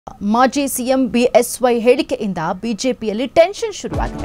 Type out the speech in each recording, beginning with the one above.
ಮಾಜಿ CM BSY ಹೇಳಿಕೆಯಿಂದ ಬಿಜೆಪಿಯಲ್ಲಿ ಟೆನ್ಷನ್ ಶುರುವಾಗಿದೆ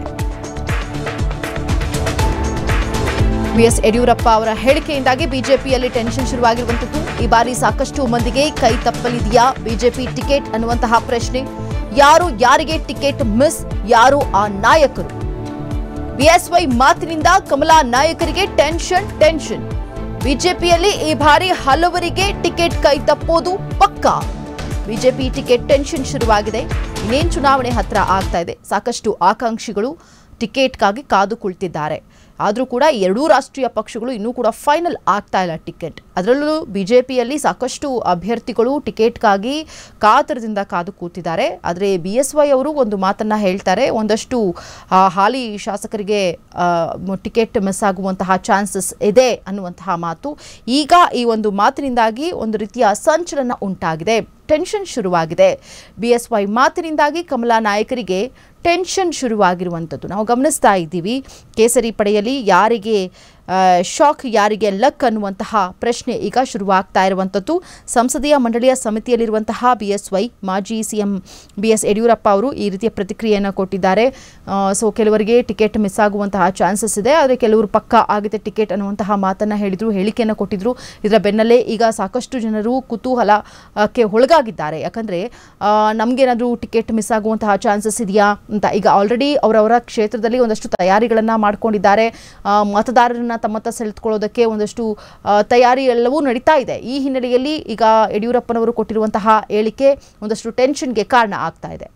ಬಿಎಸ್ ಯಡಿಯೂರಪ್ಪ ಅವರ ಹೇಳಿಕೆಯಿಂದಾಗಿ ಬಿಜೆಪಿಯಲ್ಲಿ ಟೆನ್ಷನ್ ಶುರುವಾಗಿರುವಂತದ್ದು ಈ ಬಾರಿ ಸಾಕಷ್ಟು ಮಂದಿಗೆ ಕೈ ತಪ್ಪಲಿದೆಯಾ ಬಿಜೆಪಿ ಟಿಕೆಟ್ ಅನ್ನುವಂತಹ ಪ್ರಶ್ನೆ ಯಾರು ಯಾರಿಗೆ ಟಿಕೆಟ್ ಮಿಸ್ ಯಾರು ಆ ನಾಯಕರು ಬಿಎಸ್ವೈ ಮಾತಿನಿಂದ ಕಮಲಾ ನಾಯಕರಿಗೆ ಟೆನ್ಷನ್ ಟೆನ್ಷನ್ ಬಿಜೆಪಿಯಲ್ಲಿ ಈ ಬಾರಿ ಹಲವರಿಗೆ ಟಿಕೆಟ್ ಕೈ ತಪ್ಪೋದು ಪಕ್ಕಾ ಬಿಜೆಪಿ ಟಿಕೆಟ್ ಟೆನ್ಷನ್ ಶುರುವಾಗಿದೆ ಇನ್ನೇನು ಚುನಾವಣೆ ಹತ್ರ ಆಗ್ತಾ ಇದೆ ಸಾಕಷ್ಟು ಆಕಾಂಕ್ಷಿಗಳು ಟಿಕೆಟ್ಗಾಗಿ ಕಾದು ಕುಳಿತಿದ್ದಾರೆ ಆದರೂ ಕೂಡ ಎರಡೂ ರಾಷ್ಟ್ರೀಯ ಪಕ್ಷಗಳು ಇನ್ನೂ ಕೂಡ ಫೈನಲ್ ಆಗ್ತಾ ಇಲ್ಲ ಟಿಕೆಟ್ ಅದರಲ್ಲೂ ಬಿಜೆಪಿಯಲ್ಲಿ ಸಾಕಷ್ಟು ಅಭ್ಯರ್ಥಿಗಳು ಟಿಕೆಟ್ಗಾಗಿ ಕಾತರದಿಂದ ಕಾದು ಕೂತಿದ್ದಾರೆ ಆದರೆ ಬಿ ಎಸ್ ವೈ ಅವರು ಒಂದು ಮಾತನ್ನ ಹೇಳ್ತಾರೆ ಒಂದಷ್ಟು ಆ, ಹಾಲಿ ಶಾಸಕರಿಗೆ ಆ, ಮ- ಟಿಕೆಟ್ ಮಿಸ್ ಆಗುವಂತಹ ಚಾನ್ಸಸ್ ಇದೆ ಅನ್ನುವಂತಹ ಮಾತು ಈಗ ಈ ಒಂದು ಮಾತಿನಿಂದಾಗಿ ಒಂದು ರೀತಿಯ ಸಂಚಲನ ಉಂಟಾಗಿದೆ ಟೆನ್ಷನ್ ಶುರುವಾಗಿದೆ ಬಿ ಎಸ್ ವೈ ಮಾತಿನಿಂದಾಗಿ ಕಮಲಾ ನಾಯಕರಿಗೆ ಟೆನ್ಷನ್ ಶುರುವಾಗಿರುವಂಥದ್ದು ನಾವು ಗಮನಿಸ್ತಾ ಇದ್ದೀವಿ ಕೇಸರಿ ಪಡೆಯಲ್ಲಿ ಯಾರಿಗೆ ಆ, ಶಾಕ್ ಯಾರಿಗೆ ಲಕ್ ಅನ್ನುವಂತಹ ಪ್ರಶ್ನೆ ಈಗ ಶುರುವಾಗ್ತಾ ಇರುವಂಥದ್ದು ಸಂಸದೀಯ ಮಂಡಳಿಯ ಸಮಿತಿಯಲ್ಲಿರುವಂತಹ ಬಿ ಎಸ್ ವೈ ಮಾಜಿ C M B S Yediyurappa ಅವರು ಈ ರೀತಿಯ ಪ್ರತಿಕ್ರಿಯೆಯನ್ನು ಕೊಟ್ಟಿದ್ದಾರೆ ಸೊ ಕೆಲವರಿಗೆ ಟಿಕೆಟ್ ಮಿಸ್ ಆಗುವಂತಹ ಚಾನ್ಸಸ್ ಇದೆ ಆದರೆ ಕೆಲವರು ಪಕ್ಕ ಆಗಿದೆ ಟಿಕೆಟ್ ಅನ್ನುವಂತಹ ಮಾತನ್ನು ಹೇಳಿದರು ಹೇಳಿಕೆಯನ್ನು ಕೊಟ್ಟಿದ್ರು ಇದರ ಬೆನ್ನಲ್ಲೇ ಈಗ ಸಾಕಷ್ಟು ಜನರು ಕುತೂಹಲಕ್ಕೆ ಒಳಗಾಗಿದ್ದಾರೆ ಯಾಕಂದರೆ ನಮಗೇನಾದರೂ ಟಿಕೆಟ್ ಮಿಸ್ ಆಗುವಂತಹ ಚಾನ್ಸಸ್ ಇದೆಯಾ ಅಂತ ಈಗ ಆಲ್ರೆಡಿ ಅವರವರ ಕ್ಷೇತ್ರದಲ್ಲಿ ಒಂದಷ್ಟು ತಯಾರಿಗಳನ್ನು ಮಾಡ್ಕೊಂಡಿದ್ದಾರೆ ಆ, ಮತದಾರರನ್ನ ತಮ್ಮತ್ತ ಸೆಳೆದುಕೊಳ್ಳೋದಕ್ಕೆ ಒಂದಷ್ಟು ಆ, ತಯಾರಿ ಎಲ್ಲವೂ ನಡೀತಾ ಇದೆ ಈ ಹಿನ್ನೆಲೆಯಲ್ಲಿ ಈಗ ಯಡಿಯೂರಪ್ಪನವರು ಕೊಟ್ಟಿರುವಂತಹ ಹೇಳಿಕೆ ಒಂದಷ್ಟು ಟೆನ್ಷನ್ಗೆ ಕಾರಣ ಆಗ್ತಾ ಇದೆ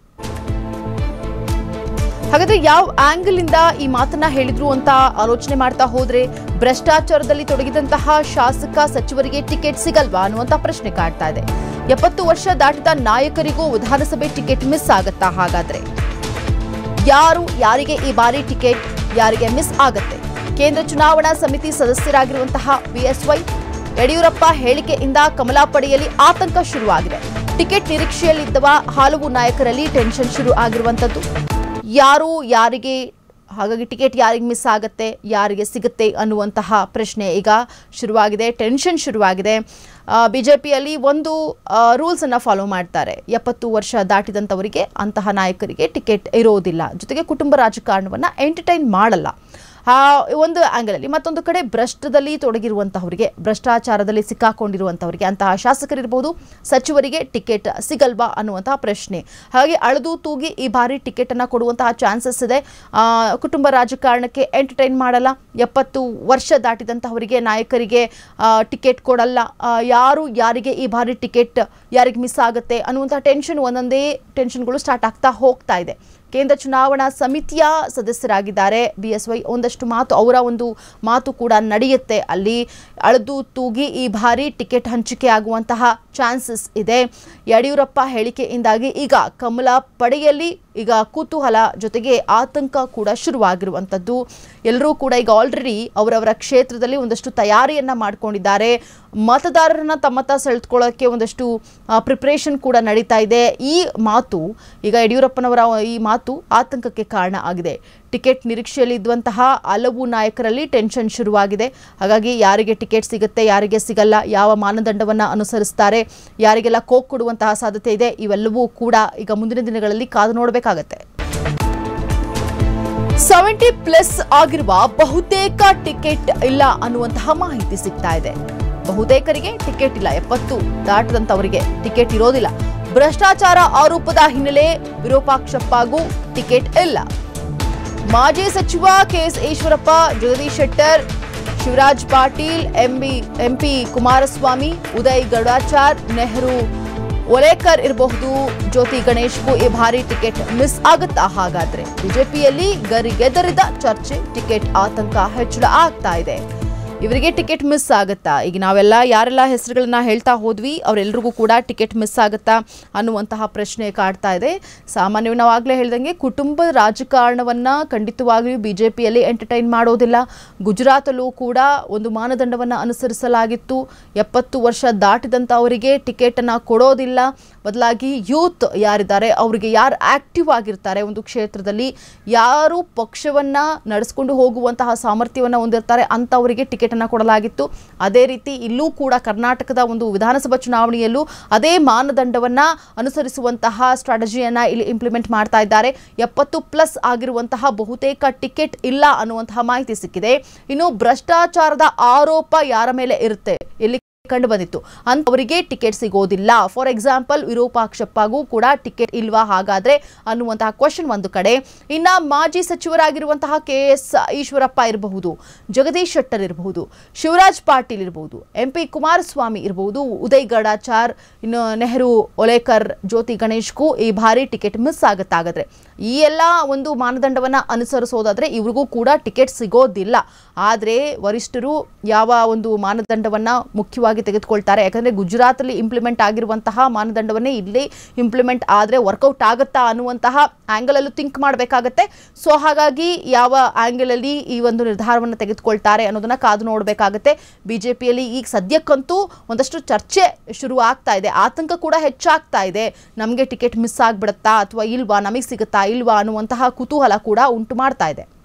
ಹಾಗಾದ್ರೆ ಯಾವ ಆಂಗಲ್ ಇಂದ ಈ ಮಾತನ್ನ ಹೇಳಿದ್ರು ಅಂತ ಆಲೋಚನೆ ಮಾಡ್ತಾ ಹೋದ್ರೆ ಭ್ರಷ್ಟಾಚಾರದಲ್ಲಿ ತೊಡಗಿದಂತಹ ಶಾಸಕ ಸಚಿವರಿಗೆ ಟಿಕೆಟ್ ಸಿಗಲ್ವಾ ಅನ್ನುವಂತ ಪ್ರಶ್ನೆ ಕಾಡ್ತಾ ಇದೆ ಎಪ್ಪತ್ತು ವರ್ಷ ದಾಟಿದ ನಾಯಕರಿಗೂ ವಿಧಾನಸಭೆ ಟಿಕೆಟ್ ಮಿಸ್ ಆಗತ್ತಾ ಹಾಗಾದ್ರೆ ಯಾರು ಯಾರಿಗೆ ಈ ಬಾರಿ ಟಿಕೆಟ್ ಯಾರಿಗೆ ಮಿಸ್ ಆಗತ್ತೆ ಕೇಂದ್ರ ಚುನಾವಣಾ ಸಮಿತಿ ಸದಸ್ಯರಾಗಿರುವಂತಹ ಬಿಎಸ್ವೈ ಯಡಿಯೂರಪ್ಪ ಹೇಳಿಕೆಯಿಂದ ಕಮಲಾ ಪಡೆಯಲ್ಲಿ ಆತಂಕ ಶುರುವಾಗಿದೆ ಟಿಕೆಟ್ ನಿರೀಕ್ಷೆಯಲ್ಲಿದ್ದವ ಹಲವು ನಾಯಕರಲ್ಲಿ ಟೆನ್ಷನ್ ಶುರು ಆಗಿರುವಂಥದ್ದು ಯಾರು ಯಾರಿಗೆ ಹಾಗಾಗಿ ಟಿಕೆಟ್ ಯಾರಿಗೆ ಮಿಸ್ ಆಗುತ್ತೆ ಯಾರಿಗೆ ಸಿಗುತ್ತೆ ಅನ್ನುವಂತಹ ಪ್ರಶ್ನೆ ಈಗ ಶುರುವಾಗಿದೆ ಟೆನ್ಷನ್ ಶುರುವಾಗಿದೆ ಬಿ ಜೆ ಪಿಯಲ್ಲಿ ಒಂದು ರೂಲ್ಸನ್ನು ಫಾಲೋ ಮಾಡ್ತಾರೆ ಎಪ್ಪತ್ತು ವರ್ಷ ದಾಟಿದಂಥವರಿಗೆ ಅಂತಹ ನಾಯಕರಿಗೆ ಟಿಕೆಟ್ ಇರೋದಿಲ್ಲ ಜೊತೆಗೆ ಕುಟುಂಬ ರಾಜಕಾರಣವನ್ನು ಎಂಟರ್ಟೈನ್ ಮಾಡಲ್ಲ ಆ, ಒಂದು ಆಂಗಲಲ್ಲಿ ಮತ್ತೊಂದು ಕಡೆ ಭ್ರಷ್ಟದಲ್ಲಿ ತೊಡಗಿರುವಂತಹವರಿಗೆ ಭ್ರಷ್ಟಾಚಾರದಲ್ಲಿ ಸಿಕ್ಕಾಕೊಂಡಿರುವಂತಹವರಿಗೆ ಅಂತಹ ಶಾಸಕರಿರ್ಬೋದು ಸಚಿವರಿಗೆ ಟಿಕೆಟ್ ಸಿಗಲ್ವಾ ಅನ್ನುವಂತಹ ಪ್ರಶ್ನೆ ಹಾಗೆ ಅಳೆದು ತೂಗಿ ಈ ಬಾರಿ ಟಿಕೆಟ್ ಅನ್ನ ಕೊಡುವಂತಹ ಚಾನ್ಸಸ್ ಇದೆ ಆ, ಕುಟುಂಬ ರಾಜಕಾರಣಕ್ಕೆ ಎಂಟರ್ಟೈನ್ ಮಾಡಲ್ಲ ಎಪ್ಪತ್ತು ವರ್ಷ ದಾಟಿದಂತಹವರಿಗೆ ನಾಯಕರಿಗೆ ಆ, ಟಿಕೆಟ್ ಕೊಡಲ್ಲ ಆ, ಯಾರು ಯಾರಿಗೆ ಈ ಬಾರಿ ಟಿಕೆಟ್ ಯಾರಿಗೆ ಮಿಸ್ ಆಗುತ್ತೆ ಅನ್ನುವಂತಹ ಟೆನ್ಷನ್ ಒಂದೊಂದೇ ಟೆನ್ಷನ್ಗಳು ಸ್ಟಾರ್ಟ್ ಆಗ್ತಾ ಹೋಗ್ತಾ ಇದೆ ಕೇಂದ್ರ ಚುನಾವಣಾ ಸಮಿತಿಯ ಸದಸ್ಯರಾಗಿದ್ದಾರೆ ಬಿ ಎಸ್ ವೈ ಒಂದಷ್ಟು ಮಾತು ಅವರ ಒಂದು ಮಾತು ಕೂಡ ನಡೆಯುತ್ತೆ ಅಲ್ಲಿ ಅಳೆದು ತೂಗಿ ಈ ಬಾರಿ ಟಿಕೆಟ್ ಹಂಚಿಕೆ ಆಗುವಂತಹ ಚಾನ್ಸಸ್ ಇದೆ ಯಡಿಯೂರಪ್ಪ ಹೇಳಿಕೆಯಿಂದಾಗಿ ಈಗ ಕಮಲ ಪಡೆಯಲ್ಲಿ ಈಗ ಕುತೂಹಲ ಜೊತೆಗೆ ಆತಂಕ ಕೂಡ ಶುರುವಾಗಿರುವಂಥದ್ದು ಎಲ್ಲರೂ ಕೂಡ ಈಗ ಆಲ್ರೆಡಿ ಅವರವರ ಕ್ಷೇತ್ರದಲ್ಲಿ ಒಂದಷ್ಟು ತಯಾರಿಯನ್ನ ಮಾಡ್ಕೊಂಡಿದ್ದಾರೆ ಮತದಾರರನ್ನ ತಮ್ಮತ್ತ ಸೆಳೆದುಕೊಳ್ಳೋಕ್ಕೆ ಒಂದಷ್ಟು ಪ್ರಿಪ್ರೇಷನ್ ಕೂಡ ನಡೀತಾ ಇದೆ ಈ ಮಾತು ಈಗ ಯಡಿಯೂರಪ್ಪನವರ ಈ ಮಾತು ಆತಂಕಕ್ಕೆ ಕಾರಣ ಆಗಿದೆ ಟಿಕೆಟ್ ನಿರೀಕ್ಷೆಯಲ್ಲಿ ಇದ್ದಂತಹ ಹಲವು ನಾಯಕರಲ್ಲಿ ಟೆನ್ಷನ್ ಶುರುವಾಗಿದೆ ಹಾಗಾಗಿ ಯಾರಿಗೆ ಟಿಕೆಟ್ ಸಿಗುತ್ತೆ ಯಾರಿಗೆ ಸಿಗಲ್ಲ ಯಾವ ಮಾನದಂಡವನ್ನು ಅನುಸರಿಸ್ತಾರೆ ಯಾರಿಗೆಲ್ಲ ಕೋಕ್ ಕೊಡುವಂತಹ ಸಾಧ್ಯತೆ ಇದೆ ಇವೆಲ್ಲವೂ ಕೂಡ ಈಗ ಮುಂದಿನ ದಿನಗಳಲ್ಲಿ ಕಾದು ನೋಡಬೇಕಾಗತ್ತೆ ಸೆವೆಂಟಿ ಪ್ಲಸ್ ಆಗಿರುವ ಬಹುತೇಕ ಟಿಕೆಟ್ ಇಲ್ಲ ಅನ್ನುವಂತಹ ಮಾಹಿತಿ ಸಿಗ್ತಾ ಇದೆ ಬಹುತೇಕರಿಗೆ ಟಿಕೆಟ್ ಇಲ್ಲ ಎಪ್ಪತ್ತು ದಾಟದಂತವರಿಗೆ ಟಿಕೆಟ್ ಇರೋದಿಲ್ಲ ಭ್ರಷ್ಟಾಚಾರ ಆರೋಪದ ಹಿನ್ನೆಲೆ ವಿರೂಪಾಕ್ಷಪ್ಪಗೂ ಟಿಕೆಟ್ ಇಲ್ಲ ಮಾಜಿ ಸಚಿವ K S Eshwarappa Jagadish Shettar Shivaraj Patil M B M P Kumaraswamy Uday Garudachar Nehru Olekar ಇರಬಹುದು ಜ್ಯೋತಿ ಗಣೇಶ್ಗೂ ಈ ಬಾರಿ ಟಿಕೆಟ್ ಮಿಸ್ ಆಗುತ್ತಾ ಹಾಗಾದ್ರೆ ಬಿಜೆಪಿಯಲ್ಲಿ ಗರಿಗೆದರಿದ ಚರ್ಚೆ ಟಿಕೆಟ್ ಆತಂಕ ಹೆಚ್ಚಳ ಆಗ್ತಾ ಇದೆ ಇವರಿಗೆ ಟಿಕೆಟ್ ಮಿಸ್ ಆಗುತ್ತಾ ಈಗ ನಾವೆಲ್ಲ ಯಾರೆಲ್ಲ ಹೆಸರುಗಳನ್ನ ಹೇಳ್ತಾ ಹೋದ್ವಿ ಅವರೆಲ್ಲರಿಗೂ ಕೂಡ ಟಿಕೆಟ್ ಮಿಸ್ ಆಗುತ್ತಾ ಅನ್ನುವಂತಹ ಪ್ರಶ್ನೆ ಕಾಡ್ತಾ ಇದೆ ಸಾಮಾನ್ಯವಾಗಿ ನಾವು ಆಗಲೇ ಹೇಳ್ದಂಗೆ ಕುಟುಂಬ ರಾಜಕಾರಣವನ್ನ ಖಂಡಿತವಾಗಿಯೂ ಬಿ ಜೆ ಪಿಯಲ್ಲಿ ಎಂಟರ್ಟೈನ್ ಮಾಡೋದಿಲ್ಲ ಗುಜರಾತಲ್ಲೂ ಕೂಡ ಒಂದು ಮಾನದಂಡವನ್ನು ಅನುಸರಿಸಲಾಗಿತ್ತು ಎಪ್ಪತ್ತು ವರ್ಷ ದಾಟಿದಂಥವರಿಗೆ ಟಿಕೆಟನ್ನು ಕೊಡೋದಿಲ್ಲ ಬದಲಾಗಿ ಯೂತ್ ಯಾರಿದ್ದಾರೆ ಅವರಿಗೆ ಯಾರು ಆಕ್ಟಿವ್ ಆಗಿರ್ತಾರೆ ಒಂದು ಕ್ಷೇತ್ರದಲ್ಲಿ ಯಾರು ಪಕ್ಷವನ್ನ ನಡೆಸ್ಕೊಂಡು ಹೋಗುವಂತಹ ಸಾಮರ್ಥ್ಯವನ್ನು ಹೊಂದಿರ್ತಾರೆ ಅಂಥವರಿಗೆ ಟಿಕೆಟ್ ಟಿಕೆಟನ್ನು ಕೊಡಲಾಗಿತ್ತು ಅದೇ ರೀತಿ ಇಲ್ಲೂ ಕೂಡ ಕರ್ನಾಟಕದ ಒಂದು ವಿಧಾನಸಭಾ ಚುನಾವಣೆಯಲ್ಲೂ ಅದೇ ಮಾನದಂಡವನ್ನು ಅನುಸರಿಸುವಂತಹ ಸ್ಟ್ರಾಟಜಿಯನ್ನು ಇಲ್ಲಿ ಇಂಪ್ಲಿಮೆಂಟ್ ಮಾಡ್ತಾ ಇದ್ದಾರೆ ಎಪ್ಪತ್ತು ಪ್ಲಸ್ ಆಗಿರುವಂತಹ ಬಹುತೇಕ ಟಿಕೆಟ್ ಇಲ್ಲ ಅನ್ನುವಂತಹ ಮಾಹಿತಿ ಸಿಕ್ಕಿದೆ ಇನ್ನು ಭ್ರಷ್ಟಾಚಾರದ ಆರೋಪ ಯಾರ ಮೇಲೆ ಇರುತ್ತೆ ಇಲ್ಲಿ ಕಂಡು ಬಂದಿತ್ತು ಅಂತವರಿಗೆ ಟಿಕೆಟ್ ಸಿಗೋದಿಲ್ಲ ಫಾರ್ ಎಕ್ಸಾಂಪಲ್ ವಿರೂಪಾಕ್ಷಪ್ಪಗೂ ಕೂಡ ಟಿಕೆಟ್ ಇಲ್ವಾ ಹಾಗಾದ್ರೆ ಅನ್ನುವಂತಹ ಕ್ವಶನ್ ಒಂದು ಕಡೆ ಇನ್ನ ಮಾಜಿ ಸಚಿವರಾಗಿರುವಂತಹ ಕೆ ಎಸ್ ಈಶ್ವರಪ್ಪ ಇರಬಹುದು ಜಗದೀಶ್ ಶೆಟ್ಟರ್ ಇರಬಹುದು ಶಿವರಾಜ್ ಪಾಟೀಲ್ ಇರಬಹುದು ಎಂ ಪಿ ಕುಮಾರಸ್ವಾಮಿ ಇರಬಹುದು ಉದಯ್ ಗಡಾಚಾರ್ ಇನ್ನು ನೆಹರು ಒಲೇಕರ್ ಜ್ಯೋತಿ ಗಣೇಶ್ಗೂ ಈ ಬಾರಿ ಟಿಕೆಟ್ ಮಿಸ್ ಆಗುತ್ತಾಗಾದ್ರೆ ಈ ಎಲ್ಲ ಒಂದು ಮಾನದಂಡವನ್ನ ಅನುಸರಿಸೋದಾದ್ರೆ ಇವ್ರಿಗೂ ಕೂಡ ಟಿಕೆಟ್ ಸಿಗೋದಿಲ್ಲ ಆದರೆ ವರಿಷ್ಠರು ಯಾವ ಒಂದು ಮಾನದಂಡವನ್ನ ಮುಖ್ಯವಾಗಿ ತೆಗೆದುಕೊಳ್ತಾರೆ ಯಾಕಂದ್ರೆ ಗುಜರಾತಲ್ಲಿ ಇಂಪ್ಲಿಮೆಂಟ್ ಆಗಿರುವಂತಹ ಮಾನದಂಡವನ್ನೇ ಇಲ್ಲಿ ಇಂಪ್ಲಿಮೆಂಟ್ ಆದರೆ ವರ್ಕೌಟ್ ಆಗುತ್ತಾ ಅನ್ನುವಂತಹ ಆಂಗಲ್ ಅಲ್ಲೂ ಥಿಂಕ್ ಮಾಡಬೇಕಾಗತ್ತೆ ಸೊ ಹಾಗಾಗಿ ಯಾವ ಆಂಗಲ್ ಅಲ್ಲಿ ಈ ಒಂದು ನಿರ್ಧಾರವನ್ನು ತೆಗೆದುಕೊಳ್ತಾರೆ ಅನ್ನೋದನ್ನ ಕಾದು ನೋಡಬೇಕಾಗತ್ತೆ ಬಿಜೆಪಿಯಲ್ಲಿ ಈಗ ಸದ್ಯಕ್ಕಂತೂ ಒಂದಷ್ಟು ಚರ್ಚೆ ಶುರು ಆಗ್ತಾ ಇದೆ ಆತಂಕ ಕೂಡ ಹೆಚ್ಚಾಗ್ತಾ ಇದೆ ನಮಗೆ ಟಿಕೆಟ್ ಮಿಸ್ ಆಗ್ಬಿಡುತ್ತಾ ಅಥವಾ ಇಲ್ವಾ ನಮಗೆ ಸಿಗುತ್ತಾ ಇಲ್ವಾ ಅನ್ನುವಂತಹ ಕುತೂಹಲ ಕೂಡ ಉಂಟು ಮಾಡ್ತಾ ಇದೆ